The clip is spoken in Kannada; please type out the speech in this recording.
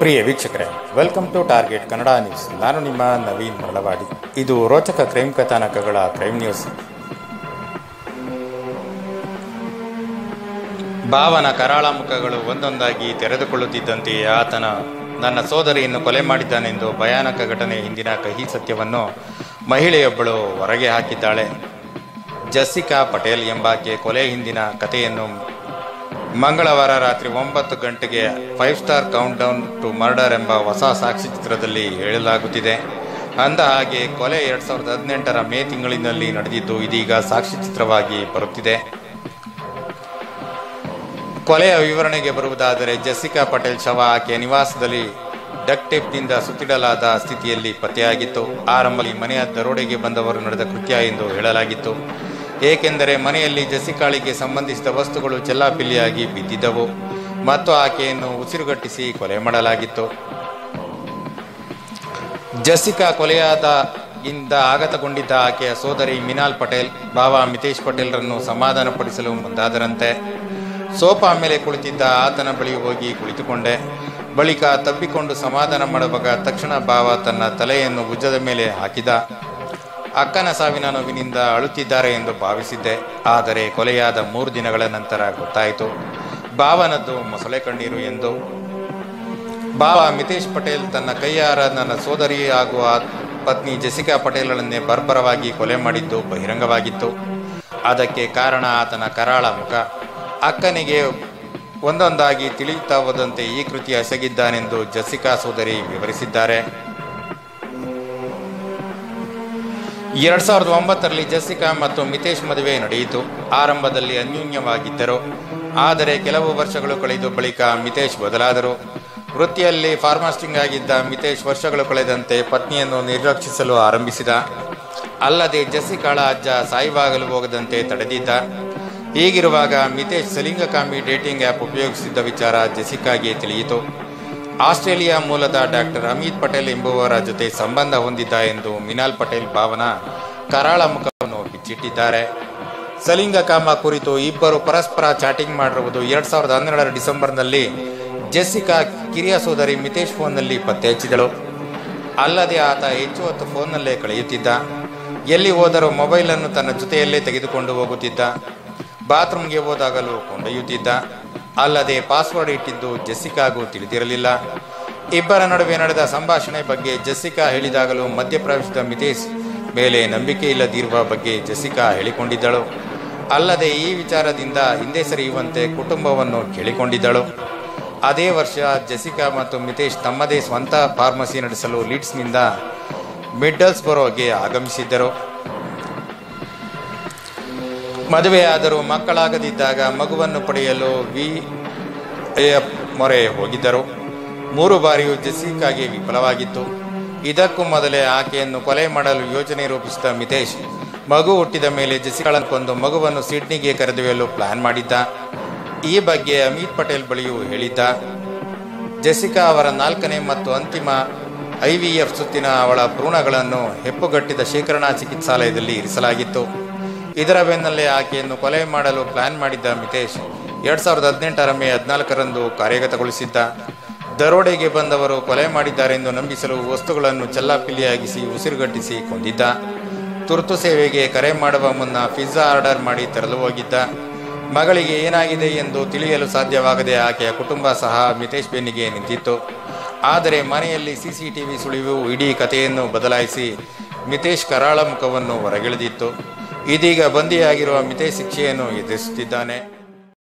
ಪ್ರಿಯ ವೀಕ್ಷಕರೇ welcome to target Kannada news ನಾನು ನಿಮ್ಮ ನವೀನ್ ಮರಳವಾಡಿ ಇದು ರೋಚಕ ಕ್ರೈಮ್ ಕಥಾನಕಗಳ ಕ್ರೈಮ್ ನ್ಯೂಸ್ ಭಾವನ ಕರಾಳ ಮುಖಗಳು ಒಂದೊಂದಾಗಿ ತೆರೆದುಕೊಳ್ಳುತ್ತಿದ್ದಂತೆಯೇ ಆತನ ನನ್ನ ಸೋದರಿಯನ್ನು ಕೊಲೆ ಮಾಡಿದ್ದಾನೆಂದು ಭಯಾನಕ ಘಟನೆ ಹಿಂದಿನ ಕಹಿ ಸತ್ಯವನ್ನು ಮಹಿಳೆಯೊಬ್ಬಳು ಹೊರಗೆ ಹಾಕಿದ್ದಾಳೆ ಜಸ್ಸಿಕಾ ಪಟೇಲ್ ಎಂಬಾಕೆ ಕೊಲೆ ಹಿಂದಿನ ಕಥೆಯನ್ನು ಮಂಗಳವಾರ ರಾತ್ರಿ ಒಂಬತ್ತು ಗಂಟೆಗೆ five star countdown to murder ಎಂಬ ಹೊಸ ಸಾಕ್ಷ್ಯಚಿತ್ರದಲ್ಲಿ ಹೇಳಲಾಗುತ್ತಿದೆ ಅಂದ ಹಾಗೆ ಕೊಲೆ ಎರಡ್ ಸಾವಿರದ ಹದಿನೆಂಟರ ಮೇ ತಿಂಗಳಿನಲ್ಲಿ ನಡೆದಿದ್ದು ಇದೀಗ ಸಾಕ್ಷ್ಯಚಿತ್ರವಾಗಿ ಬರುತ್ತಿದೆ ಕೊಲೆಯ ವಿವರಣೆಗೆ ಬರುವುದಾದರೆ ಜೆಸ್ಸಿಕಾ ಪಟೇಲ್ ಶವ ಆಕೆಯ ನಿವಾಸದಲ್ಲಿ ಡಕ್ ಟೇಪ್ನಿಂದ ಸುತ್ತಿಡಲಾದ ಸ್ಥಿತಿಯಲ್ಲಿ ಪತ್ತೆಯಾಗಿತ್ತು ಆರಂಭದಲ್ಲಿ ಮನೆಯ ದರೋಡೆಗೆ ಬಂದವರು ನಡೆದ ಕೃತ್ಯ ಎಂದು ಹೇಳಲಾಗಿತ್ತು ಏಕೆಂದರೆ ಮನೆಯಲ್ಲಿ ಜೆಸ್ಸಿಕಾಳಿಗೆ ಸಂಬಂಧಿಸಿದ ವಸ್ತುಗಳು ಚೆಲ್ಲಾಪಿಲ್ಲಿಯಾಗಿ ಬಿದ್ದಿದ್ದವು ಮತ್ತು ಆಕೆಯನ್ನು ಉಸಿರುಗಟ್ಟಿಸಿ ಕೊಲೆ ಮಾಡಲಾಗಿತ್ತು ಜೆಸ್ಸಿಕಾ ಕೊಲೆಯಾದ ಇಂದ ಆಘಾತಗೊಂಡಿದ್ದ ಆಕೆಯ ಸೋದರಿ ಮಿನಾಲ್ ಪಟೇಲ್ ಭಾವ ಮಿತೇಶ್ ಪಟೇಲ್ರನ್ನು ಸಮಾಧಾನಪಡಿಸಲು ಮುಂದಾದರಂತೆ ಸೋಫಾ ಮೇಲೆ ಕುಳಿತಿದ್ದ ಆತನ ಬಳಿ ಹೋಗಿ ಕುಳಿತುಕೊಂಡೆ ಬಳಿಕ ತಬ್ಬಿಕೊಂಡು ಸಮಾಧಾನ ಮಾಡುವಾಗ ತಕ್ಷಣ ಭಾವ ತನ್ನ ತಲೆಯನ್ನು ಭುಜದ ಮೇಲೆ ಹಾಕಿದ ಅಕ್ಕನ ಸಾವಿನ ನೋವಿನಿಂದ ಅಳುತ್ತಿದ್ದಾರೆ ಎಂದು ಭಾವಿಸಿದ್ದೆ ಆದರೆ ಕೊಲೆಯಾದ ಮೂರು ದಿನಗಳ ನಂತರ ಗೊತ್ತಾಯಿತು ಭಾವನದ್ದು ಮೊಸಳೆ ಕಣ್ಣೀರು ಎಂದು ಭಾವ ಮಿತೇಶ್ ಪಟೇಲ್ ತನ್ನ ಕೈಯಾರ ನನ್ನ ಸೋದರಿ ಹಾಗೂ ಆ ಪತ್ನಿ ಜೆಸಿಕಾ ಪಟೇಲ್ಗಳನ್ನೇ ಬರ್ಬರವಾಗಿ ಕೊಲೆ ಮಾಡಿದ್ದು ಬಹಿರಂಗವಾಗಿತ್ತು ಅದಕ್ಕೆ ಕಾರಣ ಆತನ ಕರಾಳ ಮುಖ ಅಕ್ಕನಿಗೆ ಒಂದೊಂದಾಗಿ ತಿಳಿಯುತ್ತಾ ಹೋದಂತೆ ಈ ಕೃತ್ಯ ಎಸಗಿದ್ದಾನೆಂದು ಜಸಿಕಾ ಸೋದರಿ ವಿವರಿಸಿದ್ದಾರೆ ಎರಡ್ ಸಾವಿರದ ಒಂಬತ್ತರಲ್ಲಿ ಜಸಿಕಾ ಮತ್ತು ಮಿತೇಶ್ ಮದುವೆ ನಡೆಯಿತು ಆರಂಭದಲ್ಲಿ ಅನ್ಯೂನ್ಯವಾಗಿದ್ದರು ಆದರೆ ಕೆಲವು ವರ್ಷಗಳು ಕಳೆದು ಬಳಿಕ ಮಿತೇಶ್ ಬದಲಾದರು ವೃತ್ತಿಯಲ್ಲಿ ಫಾರ್ಮಾಸ್ಟಿಂಗ್ ಆಗಿದ್ದ ಮಿತೇಶ್ ವರ್ಷಗಳು ಕಳೆದಂತೆ ಪತ್ನಿಯನ್ನು ನಿರ್ಲಕ್ಷಿಸಲು ಆರಂಭಿಸಿದ ಅಲ್ಲದೆ ಜಸಿಕಾಳ ಅಜ್ಜ ಸಾಯಿವಾಗಲು ಹೋಗದಂತೆ ತಡೆದಿದ್ದ ಹೀಗಿರುವಾಗ ಮಿತೇಶ್ ಸಲಿಂಗಕಾಮಿ ಡೇಟಿಂಗ್ ಆ್ಯಪ್ ಉಪಯೋಗಿಸಿದ್ದ ವಿಚಾರ ಜೆಸಿಕಾಗೆ ತಿಳಿಯಿತು ಆಸ್ಟ್ರೇಲಿಯಾ ಮೂಲದ ಡಾಕ್ಟರ್ ಅಮಿತ್ ಪಟೇಲ್ ಎಂಬುವರ ಜೊತೆ ಸಂಬಂಧ ಹೊಂದಿದ್ದ ಎಂದು ಮಿನಾಲ್ ಪಟೇಲ್ ಭಾವನ ಕರಾಳ ಮುಖವನ್ನು ಬಿಚ್ಚಿಟ್ಟಿದ್ದಾರೆ ಸಲಿಂಗಕಾಮ ಕುರಿತು ಇಬ್ಬರು ಪರಸ್ಪರ ಚಾಟಿಂಗ್ ಮಾಡಿರುವುದು ಎರಡ್ ಸಾವಿರದ ಹನ್ನೆರಡರ ಡಿಸೆಂಬರ್ನಲ್ಲಿ ಜೆಸ್ಸಿಕಾ ಕಿರಿಯ ಸೋದರಿ ಮಿತೇಶ್ ಫೋನ್ನಲ್ಲಿ ಪತ್ತೆ ಹಚ್ಚಿದಳು ಅಲ್ಲದೆ ಆತ ಹೆಚ್ಚು ಹೊತ್ತು ಫೋನ್ನಲ್ಲೇ ಕಳೆಯುತ್ತಿದ್ದ ಎಲ್ಲಿ ಹೋದರೂ ಮೊಬೈಲನ್ನು ತನ್ನ ಜೊತೆಯಲ್ಲೇ ತೆಗೆದುಕೊಂಡು ಹೋಗುತ್ತಿದ್ದ ಬಾತ್ರೂಮ್ಗೆ ಹೋದಾಗಲೂ ಕೊಂಡೊಯ್ಯುತ್ತಿದ್ದ ಅಲ್ಲದೆ ಪಾಸ್ವರ್ಡ್ ಇಟ್ಟಿದ್ದು ಜೆಸ್ಸಿಕಾಗೂ ತಿಳಿದಿರಲಿಲ್ಲ ಇಬ್ಬರ ನಡುವೆ ನಡೆದ ಸಂಭಾಷಣೆ ಬಗ್ಗೆ ಜೆಸ್ಸಿಕಾ ಹೇಳಿದಾಗಲೂ ಮಧ್ಯಪ್ರವೇಶದ ಮಿತೇಶ್ ಮೇಲೆ ನಂಬಿಕೆ ಇಲ್ಲದಿರುವ ಬಗ್ಗೆ ಜೆಸ್ಸಿಕಾ ಹೇಳಿಕೊಂಡಿದ್ದಳು ಅಲ್ಲದೆ ಈ ವಿಚಾರದಿಂದ ಹಿಂದೆ ಸರಿಯುವಂತೆ ಕುಟುಂಬವನ್ನು ಕೇಳಿಕೊಂಡಿದ್ದಳು ಅದೇ ವರ್ಷ ಜೆಸಿಕಾ ಮತ್ತು ಮಿತೇಶ್ ತಮ್ಮದೇ ಸ್ವಂತ ಫಾರ್ಮಸಿ ನಡೆಸಲು ಲೀಡ್ಸ್ನಿಂದ ಮಿಡ್ಡಲ್ಸ್ಬರೋಗೆ ಆಗಮಿಸಿದ್ದರು ಮದುವೆಯಾದರೂ ಮಕ್ಕಳಾಗದಿದ್ದಾಗ ಮಗುವನ್ನು ಪಡೆಯಲು ವಿ ಎಫ್ ಮೊರೆ ಹೋಗಿದ್ದರು ಮೂರು ಬಾರಿಯೂ ಜೆಸಿಕಾಗೆ ವಿಫಲವಾಗಿತ್ತು ಇದಕ್ಕೂ ಮೊದಲೇ ಆಕೆಯನ್ನು ಕೊಲೆ ಮಾಡಲು ಯೋಜನೆ ರೂಪಿಸಿದ ಮಿತೇಶ್ ಮಗು ಹುಟ್ಟಿದ ಮೇಲೆ ಜೆಸಿಕಾಳನ್ನು ಕೊಂದು ಮಗುವನ್ನು ಸಿಡ್ನಿಗೆ ಕರೆದೊಯ್ಯಲು ಪ್ಲಾನ್ ಮಾಡಿದ್ದ ಈ ಬಗ್ಗೆ ಅಮಿತ್ ಪಟೇಲ್ ಬಳಿಯೂ ಹೇಳಿದ್ದ ಜೆಸಿಕಾ ಅವರ ನಾಲ್ಕನೇ ಮತ್ತು ಅಂತಿಮ ಐವಿಎಫ್ ಸುತ್ತಿನ ಅವಳ ಭ್ರೂಣಗಳನ್ನು ಹೆಪ್ಪುಗಟ್ಟಿದ ಶೇಖರಣಾ ಚಿಕಿತ್ಸಾಲಯದಲ್ಲಿ ಇರಿಸಲಾಗಿತ್ತು ಇದರ ಬೆನ್ನಲ್ಲೇ ಆಕೆಯನ್ನು ಕೊಲೆ ಮಾಡಲು ಪ್ಲಾನ್ ಮಾಡಿದ್ದ ಮಿತೇಶ್ ಎರಡ್ ಸಾವಿರದ ಹದಿನೆಂಟರ ಮೇ ಹದಿನಾಲ್ಕರಂದು ಕಾರ್ಯಗತಗೊಳಿಸಿದ್ದ ದರೋಡೆಗೆ ಬಂದವರು ಕೊಲೆ ಮಾಡಿದ್ದಾರೆಂದು ನಂಬಿಸಲು ವಸ್ತುಗಳನ್ನು ಚೆಲ್ಲಾಪಿಲ್ಲಿಯಾಗಿಸಿ ಉಸಿರುಗಟ್ಟಿಸಿ ಕೊಂದಿದ್ದ ತುರ್ತು ಸೇವೆಗೆ ಕರೆ ಮಾಡುವ ಮುನ್ನ ಪಿಜ್ಜಾ ಆರ್ಡರ್ ಮಾಡಿ ತರಲು ಹೋಗಿದ್ದ ಮಗಳಿಗೆ ಏನಾಗಿದೆ ಎಂದು ತಿಳಿಯಲು ಸಾಧ್ಯವಾಗದೆ ಆಕೆಯ ಕುಟುಂಬ ಸಹ ಮಿತೇಶ್ ಬೆನ್ನಿಗೆ ನಿಂತಿತ್ತು ಆದರೆ ಮನೆಯಲ್ಲಿ ಸಿಸಿಟಿವಿ ಸುಳಿವು ಇಡೀ ಕಥೆಯನ್ನು ಬದಲಾಯಿಸಿ ಮಿತೇಶ್ ಕರಾಳ ಮುಖವನ್ನು ಹೊರಗೆಳೆದಿತ್ತು ಇದೀಗ ಬಂದಿಯಾಗಿರುವ ಮಿತೇಶ್ ಶಿಕ್ಷೆಯನ್ನು ಎದುರಿಸುತ್ತಿದ್ದಾನೆ